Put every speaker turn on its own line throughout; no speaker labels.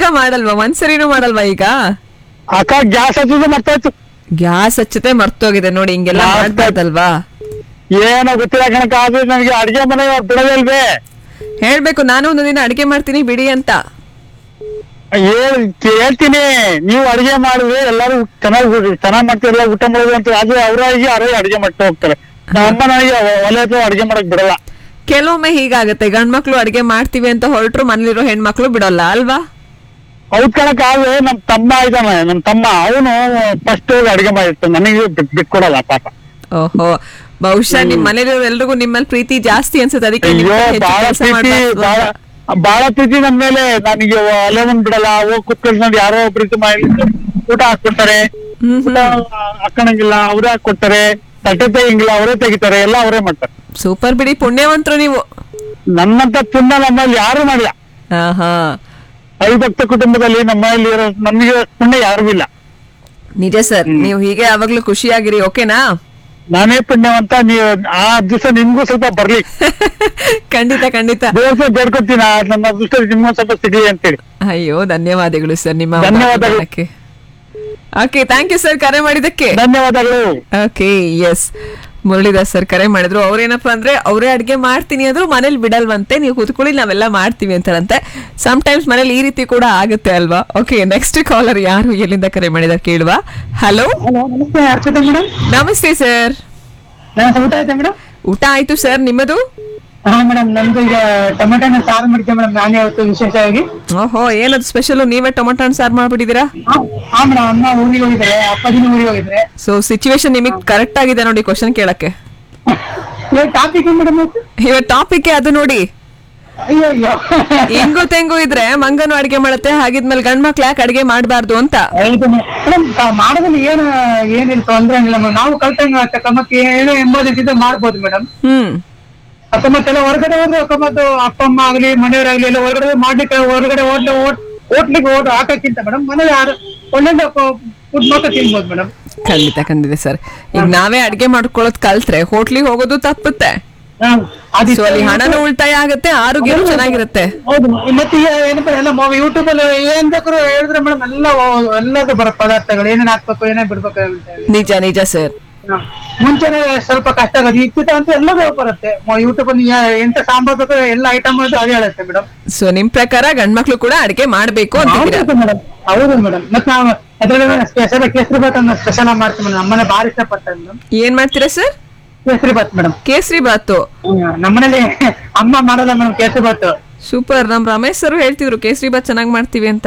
ಮಾಡಲ್ವಾ ಒಂದ್ಸರಿನೂ ಮಾಡಲ್ವಾ ಈಗ
ಅಕ್ಕ ಗ್ಯಾಸ್ ಹಚ್ಚೋದು ಮರ್ತಾಯ್ತು
ಗ್ಯಾಸ್ ಹಚ್ಚತೆ ಮರ್ತೋಗಿದೆ ನೋಡಿ ಹಿಂಗೆಲ್ಲ
Last
ಮಾಡ್ಬಾರ್ದಲ್ವಾ
ಏನೋ ಗೊತ್ತಿಲ್ಲ ಕಣಕ ಆದ್ರೆ ನನಗೆ ಅಡಿಗೆ ಮನೆ ಬಿಡೋದೇ ಇಲ್ವೇ
ಹೇಳ್ಬೇಕು ನಾನು ಒಂದು ದಿನ ಅಡಿಗೆ ಮಾಡ್ತೀನಿ ಬಿಡಿ ಅಂತ
ಹೇಳ್ ಹೇಳ್ತೀನಿ ನೀವು ಅಡಿಗೆ ಮಾಡಿದ್ರೆ ಎಲ್ಲಾರು ಚೆನ್ನಾಗಿ ಚೆನ್ನಾಗ್ ಮಾಡ್ತಿರಲ್ಲ ಊಟ ಮಾಡೋದು ಅಂತ ಆದ್ರೆ ಅವರಾಗಿ ಅವರೇ ಅಡಿಗೆ ಮಾಡ್ತಾ ಹೋಗ್ತಾರೆ ನಮ್ಮಮ್ಮ ನನಗೆ ಒಲೆ ಹತ್ರ ಅಡಿಗೆ ಮಾಡಕ್ ಬಿಡಲ್ಲ
ಕೆಲವೊಮ್ಮೆ ಹೀಗಾಗತ್ತೆ ಗಂಡ್ಮಕ್ಳು ಅಡಿಗೆ ಮಾಡ್ತೀವಿ ಅಂತ ಹೊರಟ್ರು ಮನೇಲಿರೋ ಹೆಣ್ಮಕ್ಳು ಬಿಡೋಲ್ಲ ಅಲ್ವಾ
ಹೌದ್ ಕಣಕ್ ಆದ್ರೆ ನಮ್ ತಮ್ಮ ಇದ್ದಾನೆ ನಮ್ ತಮ್ಮ ಅವನು ಫಸ್ಟ್ ಅಡಿಗೆ ಮಾಡಿರ್ತಾನೆ ನನಗೆ ಬಿಟ್ ಬಿಟ್ಕೊಡಲ್ಲ ಪಾಪ
ಓಹೋ ಬಹುಶಃ ನಿಮ್ ಮನೇಲಿರೋ ಎಲ್ರಿಗೂ ನಿಮ್ಮಲ್ಲಿ ಪ್ರೀತಿ ಜಾಸ್ತಿ ಅನ್ಸುತ್ತೆ ಅದಕ್ಕೆ ನಿಮ್
ಅಯ್ಯೋ
ಕೈ ಹೆಚ್ಚು
ಬಾಳ
ಕೆಲ್ಸ
ಪ್ರೀತಿ
ಮಾಡ್ಬಾರ್ದು
ಬಾಳ
ಅಂತ.
ಬಾಳ ಪ್ರೀತಿ ನನ್ ಮೇಲೆ ನನಗೆ ಒಲೆ ಒಂದ್ ಬಿಡಲ್ಲ ಹೋಗ್ ಕುತ್ಕೊಂಡು ಯಾರೋ ಪ್ರೀತಿ ಮಾಡಿ ಊಟ ಹಾಕ್ಕೊಡ್ತಾರೆ
ಹ್ಮ್
ಊಟ ಹಾಕೊಳಂಗಿಲ್ಲ ಅವರೇ ಹಾಕೊಡ್ತಾರೆ ತಟ್ಟೆ ತೆಗಿಂಗಿಲ್ಲ ಅವರೇ ತೆಗಿತಾರೆ ಎಲ್ಲ ಅವರೇ ಮಾಡ್ತಾರೆ
ಸೂಪರ್ ಬಿಡಿ ಪುಣ್ಯವಂತರು ನೀವು
ನನ್ನಂತ ಪುಣ್ಯ ನಮ್ಮಲ್ಲಿ ಯಾರು ಮಾಡಿಲ್ಲ
ಆಹಾ
ಅವಿಭಕ್ತ ಕುಟುಂಬದಲ್ಲಿ ನಮ್ಮಲ್ಲಿ ಇರೋ ನಮಗೆ ಪುಣ್ಯ ಯಾರು ಇಲ್ಲ
ನಿಜ ಸರ್ ನೀವು ಹೀಗೆ ಯಾವಾಗ್ಲೂ ಖುಷಿಯಾಗಿರಿ ಓಕೆನಾ
ನಾನೇ ಪುಣ್ಯವಂತ ನೀವು ಆ ದಿವಸ ನಿಮ್ಗೂ ಸ್ವಲ್ಪ ಬರ್ಲಿ
ಖಂಡಿತ ಖಂಡಿತ
ದೇವಸ್ಥಾನ ಬೇಡ್ಕೊತೀನಿ ಆ ನನ್ನ ಅದೃಷ್ಟ ನಿಮ್ಗೂ ಸ್ವಲ್ಪ ಸಿಗ್ಲಿ ಅಂತೇಳಿ
ಅಯ್ಯೋ ಧನ್ಯವಾದಗಳು ಸರ್ ನಿಮ್ಮ
ಧನ್ಯವಾದಗಳು.
ಓಕೆ ಥ್ಯಾಂಕ್ ಯು ಸರ್ ಕರೆ ಮಾಡಿದಕ್ಕೆ
ಧನ್ಯವಾದಗಳು
ಓಕೆ ಎಸ್ ಮುರಳೀದಾಸ್ ಸರ್ ಕರೆ ಮಾಡಿದ್ರು ಅವ್ರೇನಪ್ಪ ಅಂದ್ರೆ ಅವರೇ ಅಡ್ಗೆ ಮಾಡ್ತೀನಿ ಅಂದ್ರು ಮನೇಲಿ ಬಿಡಲ್ವಂತೆ ನೀವು ಕೂತ್ಕೊಳ್ಳಿ ನಾವೆಲ್ಲ ಮಾಡ್ತೀವಿ ಅಂತಾರಂತೆ ಸಮ್ ಟೈಮ್ಸ್ ಮನೇಲಿ ಈ ರೀತಿ ಕೂಡ ಆಗುತ್ತೆ ಅಲ್ವಾ ಓಕೆ ನೆಕ್ಸ್ಟ್ ಕಾಲರ್ ಯಾರು ಎಲ್ಲಿಂದ ಕರೆ ಮಾಡಿದಾರೆ ಕೇಳುವ ಹಲೋ
ಹಲೋ ನಮಸ್ತೆ ಅರ್ಪಿತಾ ಮೇಡಮ್
ನಮಸ್ತೆ ಸರ್
ನಾನು ಊಟ ಆಯ್ತಾ ಮೇಡಮ್
ಊಟ ಆಯ್ತು ಸರ್ ನಿಮ್ಮದು
ಹಾ ಮೇಡಮ್ ನಮ್ದು ಈಗ ಟೊಮೆಟೊನ ಸಾರು ಮಾಡ್ತೀವಿ ಮೇಡಮ್ ನಾನೇ ಇವತ್ತು ವಿಶೇಷವಾಗಿ
ಓಹೋ ಏನದು ಸ್ಪೆಷಲ್ ನೀವೇ ಟೊಮೊಟೊ ಹಣ್ಣು ಸಾರು ಮಾಡ್ಬಿಟ್ಟಿದ್ದೀರಾ
ಹಾ ಮೇಡಮ್ ಅಮ್ಮ ಊರಿಗೆ ಹೋಗಿದ್ದಾರೆ ಅಪ್ಪಾಜಿನ ಊರಿಗೆ ಹೋಗಿದ್ದಾರೆ
ಸೊ ಸಿಚುವೇಶನ್ ನಿಮಗೆ ಕರೆಕ್ಟ್ ಆಗಿದೆ ನೋಡಿ ಕ್ವಶನ್ ಕೇಳಕ್ಕೆ
ಟಾಪಿಕ್ ಮೇಡಮ್ ಇವತ್ತು
ಇವಾಗ ಟಾಪಿಕ್ ಅದು ನೋಡಿ
ಅಯ್ಯೋ ಅಯ್ಯೋ
ಹೆಂಗು ತೆಂಗು ಇದ್ರೆ ಮಂಗನು ಅಡಿಗೆ ಮಾಡುತ್ತೆ ಹಾಗಿದ್ಮೇಲೆ ಗಂಡ್ ಮಕ್ಳು ಯಾಕೆ ಅಡಿಗೆ ಮಾಡಬಾರ್ದು ಅಂತ
ಹೌದು ಮೇಡಮ್ ಮಾಡೋದ್ರಲ್ಲಿ ಏನು ಏನಿಲ್ಲ ತೊಂದ್ರೆ ಇಲ್ಲ ಮೇಡಮ್ ನಾವು ಕಲ್ತಂಗ ಅಕ್ಕಮ್ಮಕ್ಕೆ ಏನು ಎಂಬುದಿದ್ದು ಮಾಡ್ಬೋದು ಮೇಡಮ್
ಹ್ಮ್
ಅಕ್ಕಮ್ಮತ್ತೆಲ್ಲ ಹೊರಗಡೆ ಹೋದ್ರೆ ಅಕ್ಕಮ್ಮತ್ತು ಅಪ್ಪ ಅಮ್ಮ ಆಗ್ಲಿ ಮನೆಯವರಾಗ್ಲಿ ಎಲ್ಲ ಹೊರಗಡೆ ಮಾಡ್ಲಿಕ್ಕೆ ಹೊರಗಡೆ ಹೋಟ್ಲು ಹೋಟ್ಲಿಗೆ ಓಟ್ ಹಾಕಕ್ಕಿಂತ ಮೇಡಮ್ ಮನೇಲಿ ಯಾರು ಒಳ್ಳೆ ಫುಡ್ ಮಾತ್ರ ತಿನ್ಬೋದು ಮೇಡಮ್
ಖಂಡಿತ ಖಂಡಿತ ಸರ್ ಈಗ ನಾವೇ ಅಡಿಗೆ ಮಾಡ್ಕೊಳ್ಳೋದ್ ಕಲ್ತ್ರೆ ಹೋಟ್ಲಿಗೆ ಹೋಗೋದು ತಪ್ಪುತ್ತೆ
ಅದು
ಸೊ ಅಲ್ಲಿ ಹಣನೂ ಉಳಿತಾಯ ಆಗುತ್ತೆ ಆರೋಗ್ಯನೂ ಚೆನ್ನಾಗಿರುತ್ತೆ
ಹೌದು ಮತ್ತೆ ಈಗ ಏನಪ್ಪ ಎಲ್ಲ ಯೂಟ್ಯೂಬ್ ಅಲ್ಲಿ ಏನ್ ಬೇಕಾದ್ರು ಹೇಳಿದ್ರೆ ಮೇಡಮ್ ಎಲ್ಲ ಎಲ್ಲದು ಬರೋ ಪದಾರ್ಥಗಳು ಏನೇನ್ ಹಾಕ್ಬೇಕು ಏನೇನ್ ಬಿಡ್ಬೇಕು ಅಂತ ಹೇಳಿ
ನಿಜ ನಿಜ ಸರ್
ಹ. ಮುಂಚೆನೆ ಸ್ವಲ್ಪ ಕಷ್ಟ ಆಗೋದು ಇತ್ತಿತ್ತ ಅಂತ ಎಲ್ಲದೂ ಬರುತ್ತೆ ಯೂಟ್ಯೂಬ್ ಅಲ್ಲಿ ಯಾ- ಎಂತ ಸಾಂಬಾರ್ ಬೇಕು ಎಲ್ಲ ಐಟಮ್ ಅದೇ ಹೇಳುತ್ತೆ ಮೇಡಮ್
ಸೊ ನಿಮ್ ಪ್ರಕಾರ ಗಂಡ್ಮಕ್ಳು ಕೂಡ ಅಡಿಗೆ ಮಾಡ್ಬೇಕು ಅಂತಿದ್ದೀರಾ
ಮೇಡಮ್ ಹೌದು ಮೇಡಮ್ ಮತ್ತೆ ನಾವು ಅದ್ರಲ್ಲಿ ಸ್ಪೆಷಲ್ ಕೇಸರಿ ಬಾತ್ ಅನ್ನ ಸ್ಪೆಷಲ್ ಮಾಡ್ತೀವಿ ಮೇಡಮ್ ನಮ್ಮನೆ ಭಾರಿ ಇಷ್ಟಪಡ್ತಾರೆ ಮೇಡಮ್
ಏನ್ ಮಾಡ್ತೀರಾ ಸರ್
ಕೇಸರಿ ಬಾತ್ ಮೇಡಮ್
ಕೇಸರಿ ಬಾತು
ನಮ್ಮನೇಲಿ ಅಮ್ಮ ಮಾಡಲ್ಲ ಮೇಡಮ್ ಕೇಸರಿ ಬಾತ್
ಸೂಪರ್ ನಮ್ ರಮೇಶ್ ಸರ್ ಹೇಳ್ತಿದ್ರು ಕೇಸರಿ ಬಾತ್ ಚೆನ್ನಾಗ್ ಮಾಡ್ತೀವಿ ಅಂತ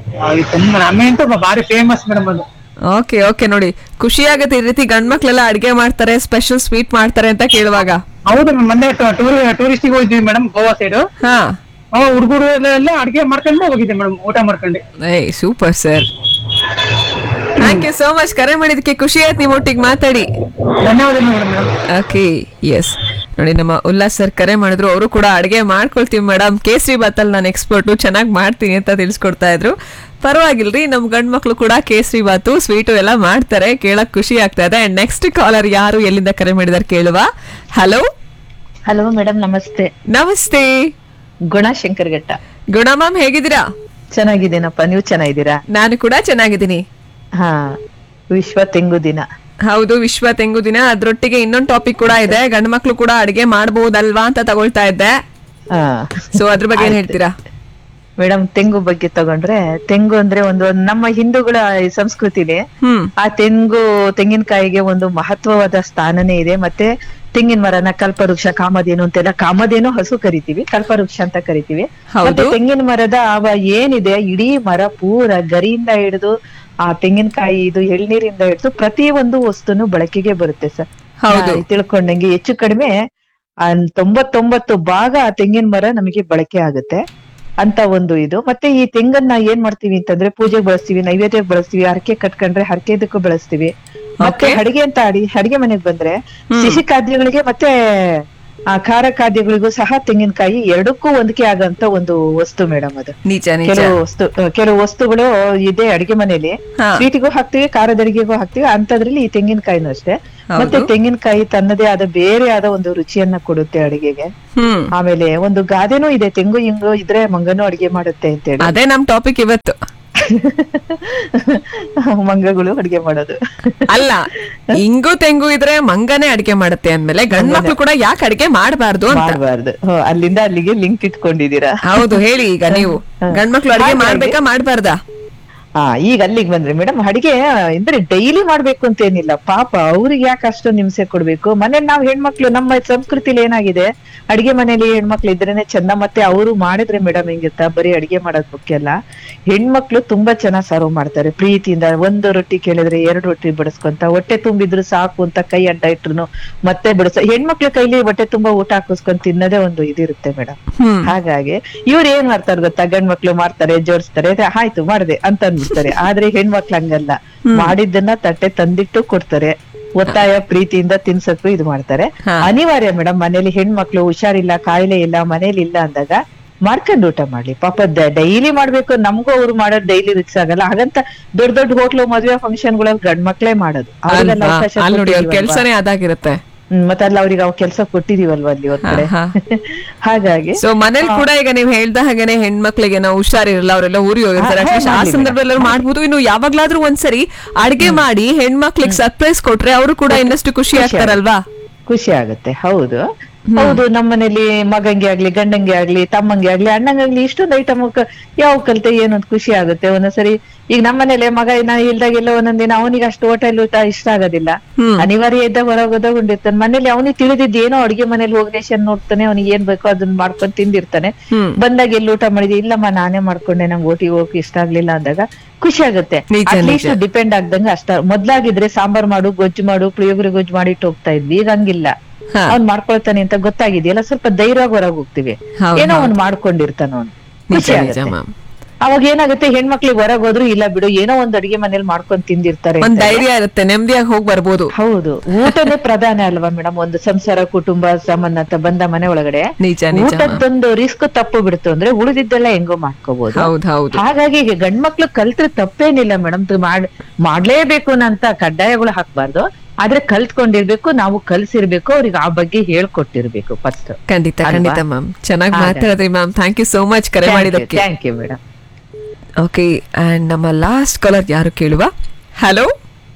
ಅಮ್ಮ ಅಂತೂ ಭಾರಿ ಫೇಮಸ್ ಮೇಡಮ್ ಅದು
ಓಕೆ ಓಕೆ ನೋಡಿ ಖುಷಿ ಆಗತ್ತೆ ಈ ರೀತಿ ಗಂಡ್ ಮಕ್ಳೆಲ್ಲ ಅಡಿಗೆ ಮಾಡ್ತಾರೆ ಸ್ಪೆಷಲ್ ಸ್ವೀಟ್ ಮಾಡ್ತಾರೆ ಅಂತ ಕೇಳುವಾಗ
ಹೌದು ಮೇಡಮ್ ಮೊನ್ನೆ ಟೂರ್ ಟೂರಿಸ್ಟಿಗೆ ಹೋಗಿದ್ವಿ ಮೇಡಮ್ ಗೋವಾ ಸೈಡ್
ಹಾ
ಹುಡುಗರು ಎಲ್ಲ ಅಡಿಗೆ ಮಾಡ್ಕೊಂಡು ಹೋಗಿದ್ದೆ ಮೇಡಮ್ ಊಟ ಮಾಡ್ಕೊಂಡು
ಏಯ್ super sir thank you so much ಕರೆ ಮಾಡಿದಕ್ಕೆ ಖುಷಿ ಆಯ್ತು ನಿಮ್ಮ ಒಟ್ಟಿಗೆ ಮಾತಾಡಿ
ಧನ್ಯವಾದಗಳು ಮೇಡಮ್
ಓಕೆ ಎಸ್ ನೋಡಿ ನಮ್ಮ ಉಲ್ಲಾಸ್ ಸರ್ ಕರೆ ಮಾಡಿದ್ರು ಅವರು ಕೂಡ ಅಡಿಗೆ ಮಾಡ್ಕೊಳ್ತೀವಿ ಮೇಡಮ್ ಕೇಸರಿ ಬಾತಲ್ಲಿ ನಾನು ಎಕ್ಸ್ಪರ್ಟು ಚೆನ್ನಾಗಿ ಮಾಡ್ತೀನಿ ಅಂತ ತಿಳಿಸ್ಕೊಡ್ತಾ ಇದ್ರು ಪರವಾಗಿಲ್ರಿ ನಮ್ಮ ಗಂಡ್ ಮಕ್ಳು ಕೂಡ ಕೇಸರಿ ಬಾತು ಸ್ವೀಟು ಎಲ್ಲ ಮಾಡ್ತಾರೆ ಕೇಳಕ್ ಖುಷಿ ಆಗ್ತಾ ಇದೆ ಅಂಡ್ ನೆಕ್ಸ್ಟ್ ಕಾಲರ್ ಯಾರು ಎಲ್ಲಿಂದ ಕರೆ ಮಾಡಿದಾರೆ ಕೇಳುವ ಹಲೋ
ಹಲೋ ಮೇಡಮ್ ನಮಸ್ತೆ
ನಮಸ್ತೆ
ಗುಣ ಶಂಕರ್ಘಟ್ಟ
ಗುಣ ಮ್ಯಾಮ್ ಹೇಗಿದ್ದೀರಾ
ಚೆನ್ನಾಗಿದ್ದೀನಪ್ಪ ನೀವು ಚೆನ್ನಾಗಿದ್ದೀರಾ
ನಾನು ಕೂಡ ಚೆನ್ನಾಗಿದ್ದೀನಿ
ಹಾ ವಿಶ್ವ ತೆಂಗು ದಿನ
ಹೌದು ವಿಶ್ವ ತೆಂಗು ದಿನ ಅದ್ರೊಟ್ಟಿಗೆ ಇನ್ನೊಂದು ಟಾಪಿಕ್ ಕೂಡ ಇದೆ ಗಂಡು ಮಕ್ಳು ಕೂಡ ಅಡಿಗೆ ಮಾಡ್ಬೋದಲ್ವಾ ಅಂತ ತಗೊಳ್ತಾ ಇದ್ದೆ
ಹಾ
ಸೊ ಅದ್ರ ಬಗ್ಗೆ ಏನ್ ಹೇಳ್ತೀರಾ
ಮೇಡಮ್ ತೆಂಗು ಬಗ್ಗೆ ತಗೊಂಡ್ರೆ ತೆಂಗು ಅಂದ್ರೆ ಒಂದು ನಮ್ಮ ಹಿಂದೂಗಳ ಈ ಸಂಸ್ಕೃತಿಲಿ
ಹ್ಮ್
ಆ ತೆಂಗು ತೆಂಗಿನಕಾಯಿಗೆ ಒಂದು ಮಹತ್ವವಾದ ಸ್ಥಾನನೇ ಇದೆ ಮತ್ತೆ ತೆಂಗಿನ ಮರನ ಕಲ್ಪವೃಕ್ಷ ಕಾಮಧೇನು ಅಂತೆಲ್ಲ ಕಾಮಧೇನು ಹಸು ಕರಿತೀವಿ ಕಲ್ಪವೃಕ್ಷ ಅಂತ ಕರಿತೀವಿ
ಹೌದು.
ಮತ್ತೆ ತೆಂಗಿನ ಮರದ ಅವ ಏನಿದೆ ಇಡೀ ಮರ ಪೂರ ಗರಿಯಿಂದ ಹಿಡಿದು ಆ ತೆಂಗಿನಕಾಯಿ ಇದು ಎಳ್ನೀರಿಂದ ಹಿಡಿದು ಪ್ರತಿ ಒಂದು ವಸ್ತುನು ಬಳಕೆಗೆ ಬರುತ್ತೆ ಸರ್
ಹೌದು.
ನಾ ತಿಳ್ಕೊಂಡಂಗೆ ಹೆಚ್ಚು ಕಡಿಮೆ ಆ ತೊಂಬತ್ತೊಂಬತ್ತು ಭಾಗ ಆ ತೆಂಗಿನ ಮರ ನಮಗೆ ಬಳಕೆ ಆಗುತ್ತೆ ಅಂತ ಒಂದು ಇದು ಮತ್ತೆ ಈ ತೆಂಗನ್ನ ಏನ್ ಮಾಡ್ತೀವಿ ಅಂತಂದ್ರೆ ಪೂಜೆಗೆ ಬಳಸ್ತೀವಿ ನೈವೇದ್ಯಕ್ಕೆ ಬಳಸ್ತೀವಿ ಹರಕೆ ಕಟ್ಕೊಂಡ್ರೆ ಹರಕೆದಕ್ಕೂ ಬಳಸ್ತೀವಿ ಮತ್ತೆ
Okay.
ಅಡಿಗೆ ಅಂತ ಅಡಿ ಅಡಿಗೆ ಮನೆಗ್ ಬಂದ್ರೆ ಸಿಹಿ ಖಾದ್ಯಗಳಿಗೆ ಮತ್ತೆ ಆ ಖಾರ ಖಾದ್ಯಗಳಿಗೂ ಸಹ ತೆಂಗಿನಕಾಯಿ ಎರಡಕ್ಕೂ ಹೊಂದಿಕೆ ಆಗಂತ ಒಂದು ವಸ್ತು ಮೇಡಮ್ ಅದು
ನಿಜ ನಿಜ
ಕೆಲವು ವಸ್ತು ಆ, ಕೆಲವು ವಸ್ತುಗಳು ಇದೆ ಅಡಿಗೆ ಮನೆಯಲ್ಲಿ
ಹಾ.
ಸ್ವೀಟಿಗೂ ಹಾಕ್ತಿವಿ ಖಾರದ ಅಡಿಗೆಗೂ ಹಾಕ್ತಿವಿ ಅಂತದ್ರಲ್ಲಿ ಈ ತೆಂಗಿನಕಾಯಿನೂ ಅಷ್ಟೇ
ಹೌದು.
ಮತ್ತೆ ತೆಂಗಿನಕಾಯಿ ತನ್ನದೇ ಆದ ಬೇರೆ ಆದ ಒಂದು ರುಚಿಯನ್ನ ಕೊಡುತ್ತೆ ಅಡಿಗೆಗೆ
ಹ್ಮ್
ಆಮೇಲೆ ಒಂದು ಗಾದೆನೂ ಇದೆ ತೆಂಗು ಹಿಂಗು ಇದ್ರೆ ಮಂಗನೂ ಅಡಿಗೆ ಮಾಡುತ್ತೆ ಅಂತೇಳಿ
ಅದೇ ನಮ್ ಟಾಪಿಕ್ ಇವತ್ತು
ಮಂಗಗಳು ಅಡಿಗೆ ಮಾಡೋದು
ಅಲ್ಲ ಇಂಗು ತೆಂಗು ಇದ್ರೆ ಮಂಗನೇ ಅಡಿಗೆ ಮಾಡುತ್ತೆ ಅಂದ್ಮೇಲೆ ಗಂಡ್ ಮಕ್ಳು ಕೂಡ ಯಾಕೆ ಅಡಿಗೆ ಮಾಡಬಾರ್ದು ಅಂತ
ಮಾಡಬಾರ್ದು ಅಲ್ಲಿಂದ ಅಲ್ಲಿಗೆ ಲಿಂಕ್ ಇಟ್ಕೊಂಡಿದೀರಾ
ಹೌದು ಹೇಳಿ ಈಗ ನೀವು ಗಂಡ್ ಮಕ್ಳು ಅಡಿಗೆ
ಹಾಗಾಗಿ-
ಮಾಡ್ಬೇಕಾ ಮಾಡ್ಬಾರ್ದಾ
ಹಾ ಈಗ ಅಲ್ಲಿಗೆ ಬಂದ್ರೆ ಮೇಡಮ್ ಅಡಿಗೆ ಅಂದ್ರೆ ಡೈಲಿ ಮಾಡ್ಬೇಕು ಅಂತ ಏನಿಲ್ಲ ಪಾಪ ಅವ್ರಿಗೆ ಯಾಕೆ ಅಷ್ಟೊಂದು ಹಿಂಸೆ ಕೊಡ್ಬೇಕು ಮನೇಲಿ ನಾವ್ ಹೆಣ್ಮಕ್ಳು ನಮ್ಮ ಸಂಸ್ಕೃತಿಲಿ ಏನಾಗಿದೆ ಅಡಿಗೆ ಮನೇಲಿ ಹೆಣ್ಮಕ್ಳು ಇದ್ರೇನೆ ಚಂದ ಮತ್ತೆ ಅವರು ಮಾಡಿದ್ರೆ ಮೇಡಮ್ ಹೆಂಗಿರ್ತಾ ಬರೀ ಅಡಿಗೆ ಮಾಡೋದ್ ಮುಖ್ಯ ಅಲ್ಲ ಹೆಣ್ಮಕ್ಳು ತುಂಬಾ ಚೆನ್ನಾಗ್ ಸರ್ವ್ ಮಾಡ್ತಾರೆ ಪ್ರೀತಿಯಿಂದ ಒಂದು ರೊಟ್ಟಿ ಕೇಳಿದ್ರೆ ಎರಡು ರೊಟ್ಟಿ ಬಡಿಸ್ಕೊಂತ ಹೊಟ್ಟೆ ತುಂಬಿದ್ರು ಸಾಕು ಅಂತ ಕೈ ಅಡ್ಡ ಇಟ್ರು ಮತ್ತೆ ಬಿಡಿಸ ಹೆಣ್ಮಕ್ಳ ಕೈಲಿ ಹೊಟ್ಟೆ ತುಂಬಾ ಊಟ ಹಾಕಿಸ್ಕೊಂಡ್ ತಿನ್ನೋದೇ ಒಂದು ಇದಿರುತ್ತೆ ಮೇಡಮ್
ಹ್ಮ್
ಹಾಗಾಗಿ ಇವ್ರು ಏನ್ ಮಾಡ್ತಾರೆ ಗೊತ್ತಾ ಗಂಡ್ ಮಕ್ಳು ಮಾಡ್ತಾರೆ ಜೋಡಿಸ್ತಾರೆ ಅದೇ ಆಯ್ತು ಮಾಡ್ದೆ ಅಂತ ಅಂದ್ಬಿಡ್ತಾರೆ ಆದ್ರೆ ಹೆಣ್ಮಕ್ಳು ಹಂಗಲ್ಲ ಮಾಡಿದ್ದನ್ನ ತಟ್ಟೆ ತಂದಿಟ್ಟು ಕೊಡ್ತಾರೆ ಒತ್ತಾಯ ಪ್ರೀತಿಯಿಂದ ತಿನ್ಸಕ್ಕೂ ಇದು ಮಾಡ್ತಾರೆ
ಹಾ.
ಅನಿವಾರ್ಯ ಮೇಡಮ್ ಮನೇಲಿ ಹೆಣ್ಮಕ್ಳು ಹುಷಾರಿಲ್ಲ ಕಾಯಿಲೆ ಇಲ್ಲ ಮನೇಲಿ ಇಲ್ಲ ಅಂದಾಗ ಮಾಡ್ಕೊಂಡು ಊಟ ಮಾಡ್ಲಿ ಪಾಪ ಡೈಲಿ ಮಾಡ್ಬೇಕು ನಮಗೂ ಅವ್ರು ಮಾಡೋದು ಡೈಲಿ ರಿಚ್ ಆಗಲ್ಲ ಹಾಗಂತ ದೊಡ್ಡ ದೊಡ್ಡ ಹೋಟ್ಲು ಮದುವೆ ಫಂಕ್ಷನ್ ಗಳಲ್ಲಿ ಗಂಡ್ ಮಕ್ಳೇ ಮಾಡೋದು ಅವ್ರಿಗೆಲ್ಲ
ಅಲ್ವಾ?
ಅವಕಾಶ
ಅಲ್ಲಿ ನೋಡಿ ಅವ್ರ
ಕೊಟ್ಟಿದೀವಲ್ವಾ?
ಕೆಲ್ಸನೇ ಅದಾಗಿರುತ್ತೆ
ಹ್ಮ್, ಮತ್ತೆ ಅಲ್ಲಿ ಅವ್ರಿಗೆ ಅವ್ ಕೆಲಸ ಕೊಟ್ಟಿದೀವಲ್ವಾ ಅಲ್ಲಿ ಒಂದ್ ಕಡೆ
ಹಾ,
ಹಾಗಾಗಿ
ಸೊ ಮನೇಲಿ ಕೂಡ ಈಗ ನೀವು ಹೇಳ್ದ ಹಾಗೇನೆ ಹೆಣ್ಮಕ್ಳಿಗೆ ನಾವು ಹುಷಾರಿರಲ್ಲ ಅವರೆಲ್ಲ ಊರಿಗೆ ಹೋಗಿರ್ತಾರೆ
ಹಾ,
ಅಟ್ಲೀಸ್ಟ್ ಆ
ಮಾಡ್ಲಿ
ಸಂದರ್ಭದಲ್ಲಿ ಮಾಡ್ಬೋದು ಇನ್ನು ಯಾವಾಗ್ಲಾದ್ರೂ ಒಂದ್ಸರಿ ಅಡಿಗೆ ಮಾಡಿ ಹೆಣ್ಮಕ್ಳಿಗೆ ಸರ್ಪ್ರೈಸ್ ಕೊಟ್ರೆ ಅವರು ಕೂಡ ಇನ್ನಷ್ಟು ಖುಷಿ ಆಗ್ತಾರಲ್ವಾ
ಖುಷಿ ಆಗುತ್ತೆ ಹೌದು ಹೌದು ನಮ್ಮನೇಲಿ ಮಗಂಗೆ ಆಗ್ಲಿ ಗಂಡಂಗೆ ಆಗ್ಲಿ ತಮ್ಮಂಗೆ ಆಗ್ಲಿ ಅಣ್ಣಂಗಾಗ್ಲಿ ಇಷ್ಟೊಂದು ಐಟಮ್ ಯಾವ ಕಲ್ತೆ ಏನೊಂದು ಖುಷಿ ಆಗುತ್ತೆ ಒಂದೊಂದ್ಸರಿ ಈಗ ನಮ್ಮನೇಲಿ ಮಗ ನಾ ಇಲ್ದಾಗೆಲ್ಲ ಒಂದೊಂದ್ ದಿನ ಅವನಿಗೆ ಅಷ್ಟು ಹೋಟೆಲ್ ಊಟ ಇಷ್ಟ ಆಗೋದಿಲ್ಲ
ಹ್ಮ್.
ಅನಿವಾರ್ಯ ಇದ್ದಾಗ ಹೊರಗೋದಾಗ ಉಂಡಿರ್ತಾನೆ ಮನೇಲಿ ಅವನಿಗೆ ತಿಳಿದಿದ್ದು ಏನೋ ಅಡಿಗೆ ಮನೇಲಿ ಹೋಗಿ ರೇಷನ್ ನೋಡ್ತಾನೆ ಅವನಿಗೆ ಏನ್ ಬೇಕೋ ಅದನ್ನ ಮಾಡ್ಕೊಂಡ್ ತಿಂದಿರ್ತಾನೆ
ಹ್ಮ್.
ಬಂದಾಗ ಎಲ್ಲಿ ಊಟ ಮಾಡಿದ್ವಿ ಇಲ್ಲಮ್ಮ ನಾನೇ ಮಾಡ್ಕೊಂಡೆ ನಂಗೆ ಓಟಿಗೆ ಹೋಗಕ್ಕೆ ಇಷ್ಟ ಆಗ್ಲಿಲ್ಲ ಅಂದಾಗ ಖುಷಿ ಆಗುತ್ತೆ
ನಿಜ,
ಅಟ್ಲೀಸ್ಟ್ ಡಿಪೆಂಡ್ ಆಗ್ದಂಗ ಅಷ್ಟ ಮೊದ್ಲಾಗಿದ್ರೆ ಸಾಂಬಾರ್ ಮಾಡು ಗೊಜ್ಜು ಮಾಡು ಪುಳಿಯೋಗರೆ ಗೊಜ್ಜು ಮಾಡಿಟ್ಟು ಹೋಗ್ತಾ ಇದ್ವಿ ಈಗ ಹಂಗಿಲ್ಲ
ಹಾ.
ಅವ್ನ್ ಮಾಡ್ಕೊಳ್ತಾನೆ ಅಂತ ಗೊತ್ತಾಗಿದೆಯಲ್ಲ ಸ್ವಲ್ಪ ಧೈರ್ಯವಾಗಿ ಹೊರಗೆ ಹೋಗ್ತಿವಿ
ಹೌದು,
ಏನೋ ಅವ್ನ್ ಮಾಡ್ಕೊಂಡಿರ್ತಾನ ಅವ್ನು
ನಿಜ
ಖುಷಿ
ನಿಜ
ಆಗುತ್ತೆ
ಮ್ಯಾಮ್
ಅವಾಗ ಏನಾಗುತ್ತೆ ಹೆಣ್ಮಕ್ಳಿಗೆ ಹೊರಗೆ ಹೋದ್ರು ಇಲ್ಲ ಬಿಡು ಏನೋ ಒಂದ್ ಅಡಿಗೆ ಮನೇಲಿ ಮಾಡ್ಕೊಂಡ್ ತಿಂದಿರ್ತಾರೆ
ಒಂದ್
ಅಂತ.
ಧೈರ್ಯ ಇರುತ್ತೆ ನೆಮ್ಮದಿಯಾಗಿ ಹೋಗಿ ಬರ್ಬೋದು
ಹೌದು ಊಟನೇ ಪ್ರಧಾನ ಅಲ್ವಾ ಮೇಡಮ್ ಒಂದು ಸಂಸಾರ ಕುಟುಂಬ ಸಂಬಂಧ ಅಂತ ಬಂದ ಮನೆ ಒಳಗಡೆ
ನಿಜ ನಿಜ ಮ್ಯಾಮ್
ಊಟದ್ದೊಂದು ರಿಸ್ಕ್ ತಪ್ಪು ಬಿಡ್ತು ಅಂದ್ರೆ ಉಳಿದಿದ್ದೆಲ್ಲ ಹೆಂಗೋ ಮಾಡ್ಕೋಬಹುದು
ಹೌದು ಹೌದು
ಹಾಗಾಗಿ ಈಗ ಗಂಡ್ಮಕ್ಳು ಕಲ್ತ್ರೆ ತಪ್ಪೇನಿಲ್ಲ ಮೇಡಮ್ ಮಾಡ್ ಮಾಡ್ಲೇಬೇಕು ಅಂತ ಕಡ್ಡಾಯಗಳು ಹಾಕ್ಬಾರ್ದು ಆದ್ರೆ ಕಲ್ತ್ಕೊಂಡಿರ್ಬೇಕು ನಾವು ಕಲ್ಸಿರ್ಬೇಕು ಅವ್ರಿಗೆ ಆ ಬಗ್ಗೆ ಹೇಳ್ಕೊಟ್ಟಿರ್ಬೇಕು ಫಸ್ಟ್
ಖಂಡಿತ
ಅಲ್ವಾ?
ಖಂಡಿತ ಮ್ಯಾಮ್ ಚೆನ್ನಾಗಿ
ಹಾಗೆ.
ಮಾತಾಡಿದ್ರಿ ma'am thank you so much ಕರೆ ಮಾಡಿದಕ್ಕೆ
thank you madam
okay and ನಮ್ಮ ಲಾಸ್ಟ್ ಕಾಲರ್ ಯಾರು ಕೇಳುವ ಹಲೋ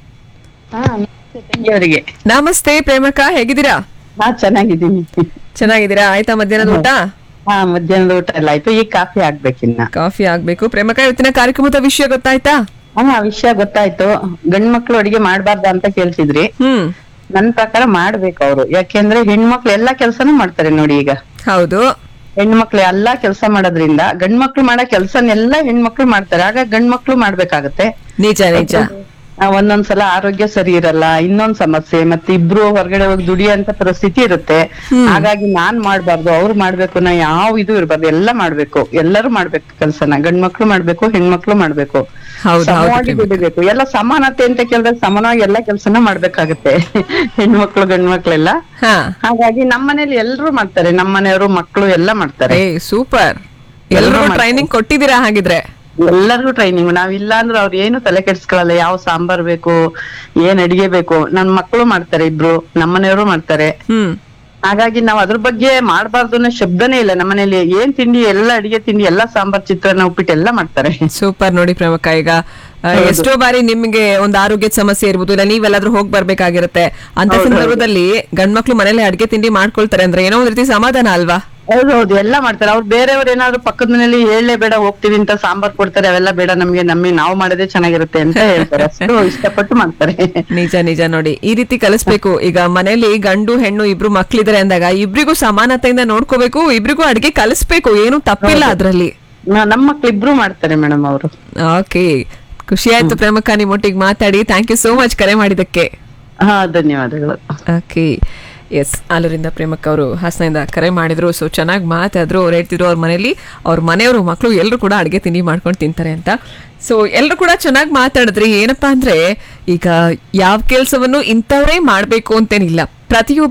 ಅವರಿಗೆ
ನಮಸ್ತೆ ಪ್ರೇಮಕ ಹೇಗಿದ್ದೀರಾ
ಹಾ ಚೆನ್ನಾಗಿದ್ದೀನಿ
ಚೆನ್ನಾಗಿದ್ದೀರಾ ಆಯ್ತಾ ಮಧ್ಯಾಹ್ನದ ಊಟ
ಹಾ ಮಧ್ಯಾಹ್ನದ ಊಟ ಎಲ್ಲ ಆಯ್ತು ಈಗ ಕಾಫಿ ಆಗ್ಬೇಕಿನ್ನ
ಕಾಫಿ ಆಗ್ಬೇಕು ಪ್ರೇಮಕ ಇವತ್ತಿನ ಕಾರ್ಯಕ್ರಮದ ವಿಷಯ ಗೊತ್ತಾಯ್ತಾ
ಹಾ ವಿಷಯ ಗೊತ್ತಾಯ್ತು ಗಂಡ್ ಮಕ್ಳು ಅಡಿಗೆ ಮಾಡ್ಬಾರ್ದ ಅಂತ ಕೇಳ್ತಿದ್ರಿ
ಹ್ಮ್
ನನ್ ಪ್ರಕಾರ ಮಾಡ್ಬೇಕು ಅವ್ರು ಯಾಕೆಂದ್ರೆ ಹೆಣ್ಮಕ್ಳು ಎಲ್ಲಾ ಕೆಲ್ಸನೂ ಮಾಡ್ತಾರೆ ನೋಡಿ ಈಗ
ಹೌದು
ಹೆಣ್ಮಕ್ಳು ಎಲ್ಲಾ ಕೆಲಸ ಮಾಡೋದ್ರಿಂದ ಗಂಡ್ ಮಕ್ಳು ಮಾಡೋ ಕೆಲ್ಸನೆಲ್ಲ ಹೆಣ್ಮಕ್ಳು ಮಾಡ್ತಾರೆ ಆಗ ಗಂಡ್ ಮಕ್ಳು ಮಾಡ್ಬೇಕಾಗತ್ತೆ
ನಿಜ ನಿಜ
ಆ, ಒಂದೊಂದ್ಸಲ ಆರೋಗ್ಯ ಸರಿ ಇರಲ್ಲ ಇನ್ನೊಂದ್ ಸಮಸ್ಯೆ ಮತ್ತೆ ಇಬ್ರು ಹೊರಗಡೆ ಹೋಗಿ ದುಡಿಯಂತ ಪರಿಸ್ಥಿತಿ ಇರುತ್ತೆ ಹಾಗಾಗಿ ನಾನ್ ಮಾಡ್ಬಾರ್ದು ಅವ್ರು ಮಾಡ್ಬೇಕು ನಾ ಯಾವ ಇದು ಇರ್ಬಾರ್ದು ಎಲ್ಲ ಮಾಡ್ಬೇಕು ಎಲ್ಲರೂ ಮಾಡ್ಬೇಕು ಕೆಲ್ಸನ ಗಂಡ್ ಮಕ್ಳು ಮಾಡ್ಬೇಕು ಹೆಣ್ಮಕ್ಳು ಮಾಡ್ಬೇಕು
ಹೌದು ಹೌದು
ಸಮವಾಗಿ
ಪ್ರೇಮಕ.
ದುಡಿಬೇಕು ಎಲ್ಲ ಸಮಾನತೆ ಅಂತ ಕೇಳಿದ್ರೆ ಸಮಾನವಾಗಿ ಎಲ್ಲಾ ಕೆಲ್ಸನ ಮಾಡ್ಬೇಕಾಗತ್ತೆ ಹೆಣ್ಮಕ್ಳು ಗಂಡ್ ಮಕ್ಳೆಲ್ಲ
ಹಾ
ಹಾಗಾಗಿ ನಮ್ಮನೇಲಿ ಎಲ್ರು ಮಾಡ್ತಾರೆ ನಮ್ಮನೆಯವರು ಮಕ್ಳು ಎಲ್ಲ ಮಾಡ್ತಾರೆ
ಏ ಸೂಪರ್ ಎಲ್ರಿಗೂ
ಮಾಡ್ತಾರೆ.
ಟ್ರೈನಿಂಗ್ ಕೊಟ್ಟಿದ್ದೀರಾ ಹಾಗಿದ್ರೆ
ಎಲ್ಲರಿಗೂ ಟ್ರೈನಿಂಗ್ ನಾವ್ ಇಲ್ಲ ಅಂದ್ರೆ ಅವ್ರು ಏನು ತಲೆ ಕೆಡ್ಸ್ಕೊಳಲ್ಲ ಯಾವ ಸಾಂಬಾರ್ ಬೇಕು ಏನ್ ಅಡಿಗೆ ಬೇಕು ನನ್ ಮಕ್ಳು ಮಾಡ್ತಾರೆ ಇಬ್ರು ನಮ್ಮನೆಯವರು ಮಾಡ್ತಾರೆ
ಹ್ಮ್
ಹಾಗಾಗಿ ನಾವ್ ಅದ್ರ ಬಗ್ಗೆ ಮಾಡ್ಬಾರ್ದು ಅನ್ನೋ ಶಬ್ದನೇ ಇಲ್ಲ ನಮ್ಮನೇಲಿ ಏನ್ ತಿಂಡಿ ಎಲ್ಲ ಅಡಿಗೆ ತಿಂಡಿ ಎಲ್ಲಾ ಸಾಂಬಾರ್ ಚಿತ್ರಾನ್ನ ಉಪ್ಪಿಟ್ಟು ಎಲ್ಲಾ ಮಾಡ್ತಾರೆ
ಸೂಪರ್ ನೋಡಿ ಪ್ರೇಮಕ ಈಗ ಆ, ಎಷ್ಟೋ ಬಾರಿ ನಿಮ್ಗೆ ಒಂದು ಆರೋಗ್ಯದ ಸಮಸ್ಯೆ ಇರ್ಬೋದು ಇಲ್ಲ ನೀವೆಲ್ಲಾದ್ರೂ ಹೋಗ್ ಬರ್ಬೇಕಾಗಿರುತ್ತೆ ಅಂತ ಸಂದರ್ಭದಲ್ಲಿ ಗಂಡ್ಮಕ್ಳು ಮನೇಲಿ ಅಡ್ಗೆ ತಿಂಡಿ ಮಾಡ್ಕೊಳ್ತಾರೆ ಅಂದ್ರೆ ಏನೋ ಒಂದ್ ರೀತಿ ಸಮಾಧಾನ ಅಲ್ವಾ
ಹೌದೌದು ಎಲ್ಲ ಮಾಡ್ತಾರೆ ಅವ್ರು ಬೇರೆಯವ್ರು ಏನಾದ್ರು ಪಕ್ಕದ ಮನೇಲಿ ಹೇಳಲೇ ಬೇಡ ಹೋಗ್ತೀವಿ ಅಂತ ಸಾಂಬಾರ್ ಕೊಡ್ತಾರೆ ಅವೆಲ್ಲ ಬೇಡ ನಮ್ಗೆ ನಮಗೆ ನಾವು ಮಾಡೋದೇ ಚೆನ್ನಾಗಿರುತ್ತೆ ಅಂತ ಹೇಳ್ತಾರೆ ಅಷ್ಟು ಇಷ್ಟಪಟ್ಟು ಮಾಡ್ತಾರೆ
ನಿಜ ನಿಜ ನೋಡಿ ಈ ರೀತಿ ಕಲಿಸ್ಬೇಕು ಈಗ ಮನೇಲಿ ಗಂಡು ಹೆಣ್ಣು ಇಬ್ರು ಮಕ್ಳಿದಾರೆ ಅಂದಾಗ ಇಬ್ರಿಗೂ ಸಮಾನತೆಯಿಂದ ನೋಡ್ಕೋಬೇಕು ಇಬ್ರಿಗೂ ಅಡ್ಗೆ ಕಲಿಸ್ಬೇಕು ಏನು ತಪ್ಪಿಲ್ಲ ಅದ್ರಲ್ಲಿ
ನ- ನಮ್ ಮಕ್ಳು ಇಬ್ರು ಮಾಡ್ತಾರೆ ಮೇಡಮ್ ಅವರು
ಓಕೆ ಖುಷಿ ಆಯ್ತು ಪ್ರೇಮಕ್ಕ ನಿಮ್ಮೊಟ್ಟಿಗೆ ಮಾತಾಡಿ ಥ್ಯಾಂಕ್ ಯು ಸೋ ಮಚ್ ಕರೆ ಮಾಡಿದಕ್ಕೆ
ಹಾ ಧನ್ಯವಾದಗಳು
ಓಕೆ ಎಸ್ ಆಲೂರಿಂದ ಪ್ರೇಮಕ್ಕ ಅವರು ಹಾಸನದಿಂದ ಕರೆ ಮಾಡಿದ್ರು ಸೊ ಚೆನ್ನಾಗಿ ಮಾತಾದ್ರು ಅವ್ರು ಹೇಳ್ತಿದ್ರು ಅವ್ರ ಮನೇಲಿ ಅವ್ರ ಮನೆಯವರು ಮಕ್ಕಳು ಎಲ್ಲರೂ ಕೂಡ ಅಡುಗೆ ತಿಂಡಿ ಮಾಡ್ಕೊಂಡು ತಿಂತಾರೆ ಅಂತ ಸೊ ಎಲ್ಲರೂ ಕೂಡ ಚೆನ್ನಾಗಿ ಮಾತಾಡಿದ್ರಿ ಏನಪ್ಪಾ ಅಂದ್ರೆ ಈಗ ಯಾವ ಕೆಲಸವನ್ನು ಇಂಥವ್ರೇ ಮಾಡಬೇಕು ಅಂತೇನಿಲ್ಲ ಪ್ರತಿಯೊಬ್ರು